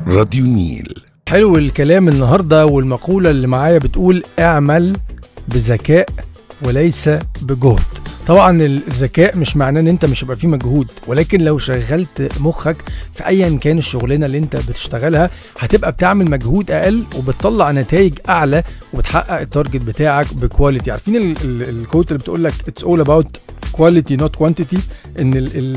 راديو نيل حلو الكلام النهارده والمقولة اللي معايا بتقول اعمل بذكاء وليس بجهد طبعا الذكاء مش معناه ان انت مش هيبقى فيه مجهود ولكن لو شغلت مخك في ايا كان الشغلانه اللي انت بتشتغلها هتبقى بتعمل مجهود اقل وبتطلع نتائج اعلى وبتحقق التارجت بتاعك بكواليتي عارفين ال- ال- الكوت اللي بتقول لك اتس اول اباوت كواليتي نوت كوانتيتي ان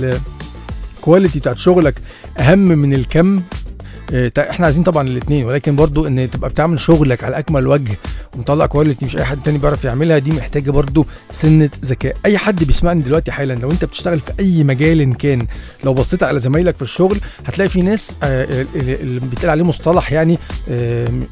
الكواليتي بتاعت شغلك اهم من الكم إيه، تا- احنا عايزين طبعا الاثنين ولكن برضو ان تبقى بتعمل شغلك على اكمل وجه ومطلع كواليتي مش اي حد تاني بيعرف يعملها دي محتاجه برضو سنه ذكاء اي حد بيسمعني دلوقتي حالا لو انت بتشتغل في اي مجال إن كان لو بصيت على زمايلك في الشغل هتلاقي في ناس آه، اللي اللي بيتقال عليه مصطلح يعني آم،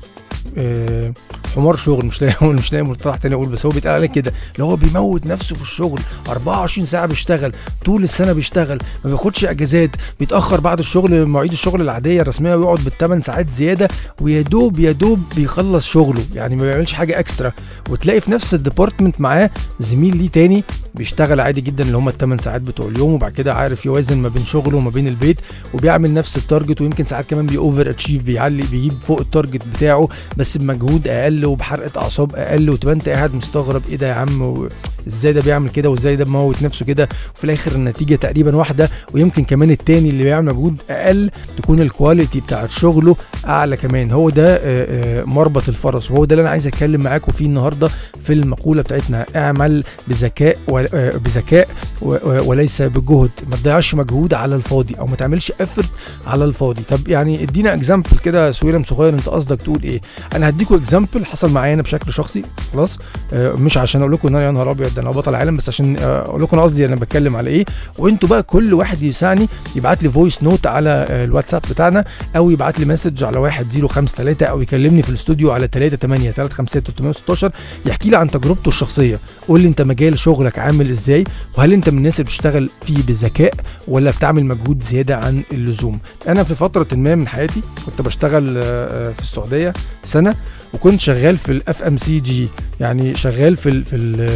آه، حمار شغل مش لاقي اقول مش لاقي مصطلح تاني اقول بس هو بيتقال عليه كده اللي هو بيموت نفسه في الشغل 24 ساعه بيشتغل طول السنه بيشتغل ما بياخدش اجازات بيتاخر بعد الشغل مواعيد الشغل العاديه الرسميه ويقعد بالثمان ساعات زياده ويا دوب يا دوب بيخلص شغله يعني ما بيعملش حاجه اكسترا وتلاقي في نفس الديبارتمنت معاه زميل ليه تاني بيشتغل عادي جدا اللي هم الثمان ساعات بتوع اليوم وبعد كده عارف يوازن ما بين شغله وما بين البيت وبيعمل نفس التارجت ويمكن ساعات كمان بيوفر اتشيف بيعلي بيجيب فوق التارجت بتاعه بس بمجهود اقل وبحرقه اعصاب اقل وتبقى انت قاعد مستغرب ايه ده يا عم و- ازاي ده بيعمل كده وازاي ده مموت نفسه كده وفي الاخر النتيجه تقريبا واحده ويمكن كمان التاني اللي بيعمل مجهود اقل تكون الكواليتي بتاعت شغله اعلى كمان هو ده آه، آه، مربط الفرس وهو ده اللي انا عايز اتكلم معاكم فيه النهارده في المقوله بتاعتنا اعمل بذكاء و- آه، بذكاء و- و- وليس بجهد ما تضيعش مجهود على الفاضي او ما تعملش افرت على الفاضي طب يعني ادينا اكزامبل كده سويلم صغير انت قصدك تقول ايه انا هديكوا اكزامبل حصل معايا انا بشكل شخصي خلاص آه، مش عشان اقول لكم ان انا يا نهار ابيض ده انا بطل عالم بس عشان آه، اقول لكم انا قصدي انا بتكلم على ايه وانتوا بقى كل واحد يسعني يبعت لي فويس نوت على آه، الواتساب بتاعنا او يبعت لي مسج على 1053 او يكلمني في الاستوديو على 38 356 316 يحكي لي عن تجربته الشخصيه قول لي انت مجال شغلك عامل ازاي وهل انت من الناس اللي بتشتغل فيه بذكاء ولا بتعمل مجهود زياده عن اللزوم انا في فتره ما من حياتي كنت بشتغل آه، آه، في السعوديه سنه وكنت شغال في الاف ام سي جي يعني شغال في ال في ال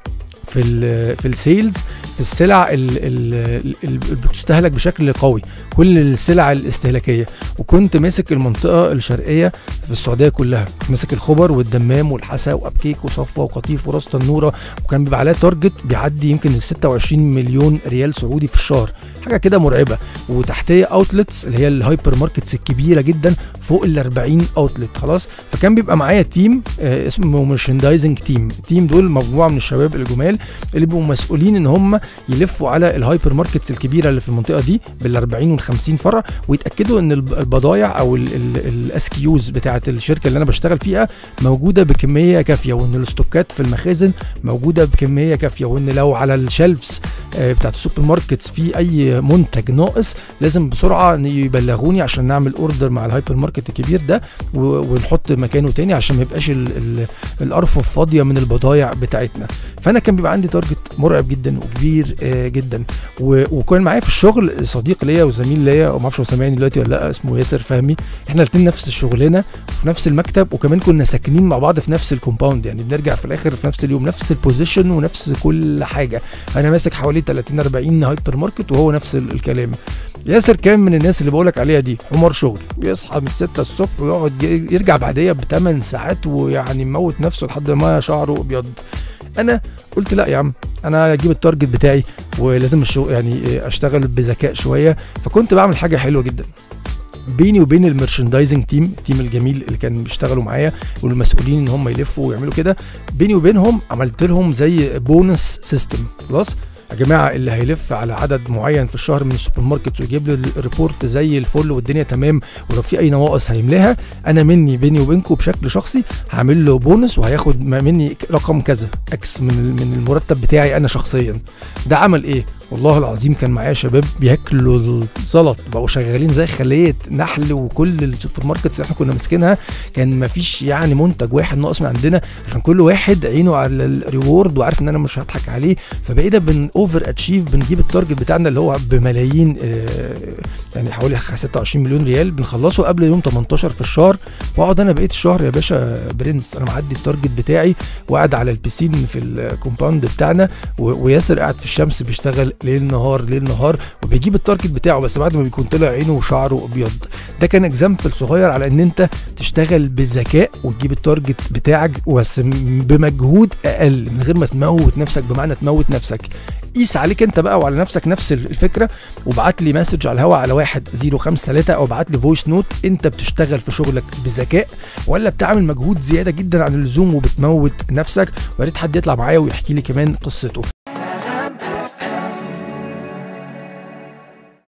في ال في السيلز في السلع اللي بتستهلك بشكل قوي كل السلع الاستهلاكيه وكنت ماسك المنطقه الشرقيه في السعوديه كلها كنت ماسك الخبر والدمام والحسا وابكيك وصفوه وقطيف وراس تنوره وكان بيبقى عليها تارجت بيعدي يمكن ال 26 مليون ريال سعودي في الشهر حاجه كده مرعبه وتحتيه اوتلتس اللي هي الهايبر ماركتس الكبيره جدا فوق ال 40 اوتلت خلاص فكان بيبقى معايا تيم آه، اسمه مرشندايزنج تيم التيم دول مجموعه من الشباب الجمال اللي بيبقوا مسؤولين ان هم يلفوا على الهايبر ماركتس الكبيره اللي في المنطقه دي بال 40 وال 50 فرع ويتاكدوا ان الب- البضايع او الاس كيوز بتاعه الشركه اللي انا بشتغل فيها موجوده بكميه كافيه وان الاستوكات في المخازن موجوده بكميه كافيه وان لو على الشلفز آه، بتاعت السوبر ماركتس في اي منتج ناقص لازم بسرعه ن- يبلغوني عشان نعمل اوردر مع الهايبر ماركت الكبير ده و- ونحط مكانه تاني عشان ما يبقاش ال- ال- الارفف فاضيه من البضايع بتاعتنا فانا كان بيبقى عندي تارجت مرعب جدا وكبير آه، جدا و- وكان معايا في الشغل صديق ليا وزميل ليا وما اعرفش هو سامعني دلوقتي ولا لا اسمه ياسر فهمي احنا الاثنين نفس الشغلانه في نفس المكتب وكمان كنا ساكنين مع بعض في نفس الكومباوند يعني بنرجع في الاخر في نفس اليوم نفس البوزيشن ونفس كل حاجه انا ماسك حوالي 30 40 هايبر ماركت وهو نفس ال- الكلام ياسر كان من الناس اللي بقولك عليها دي حمار شغل بيصحى من 6 الصبح ويقعد ي- يرجع بعديها بثمان ساعات ويعني مموت نفسه لحد ما شعره ابيض انا قلت لا يا عم انا اجيب التارجت بتاعي ولازم الشغل يعني اشتغل بذكاء شويه فكنت بعمل حاجه حلوه جدا بيني وبين المرشندايزنج تيم التيم الجميل اللي كان بيشتغلوا معايا والمسؤولين ان هم يلفوا ويعملوا كده بيني وبينهم عملت لهم زي بونس سيستم خلاص يا جماعه اللي هيلف على عدد معين في الشهر من السوبر ماركت ويجيب لي الريبورت زي الفل والدنيا تمام ولو في اي نواقص هيملاها انا مني بيني وبينكم بشكل شخصي هعمل له بونس وهياخد ما مني رقم كذا اكس من من المرتب بتاعي انا شخصيا ده عمل ايه والله العظيم كان معايا شباب بياكلوا الزلط بقوا شغالين زي خليه نحل وكل السوبر ماركتس اللي احنا كنا ماسكينها كان مفيش يعني منتج واحد ناقص من عندنا عشان كل واحد عينه على الريورد وعارف ان انا مش هضحك عليه فبقينا بن اوفر اتشيف بنجيب التارجت بتاعنا اللي هو بملايين آه، يعني حوالي 26 مليون ريال بنخلصه قبل يوم 18 في الشهر واقعد انا بقيت الشهر يا باشا برنس انا معدي التارجت بتاعي وقاعد على البيسين في الكومباوند بتاعنا و- وياسر قاعد في الشمس بيشتغل ليل نهار ليل نهار وبيجيب التارجت بتاعه بس بعد ما بيكون طلع عينه وشعره ابيض ده كان اكزامبل صغير على ان انت تشتغل بذكاء وتجيب التارجت بتاعك بس بمجهود اقل من غير ما تموت نفسك بمعنى تموت نفسك قيس عليك انت بقى وعلى نفسك نفس الفكره وابعت لي مسج على الهواء على 1053 او ابعت لي فويس نوت انت بتشتغل في شغلك بذكاء ولا بتعمل مجهود زياده جدا عن اللزوم وبتموت نفسك ويا ريت حد يطلع معايا ويحكي لي كمان قصته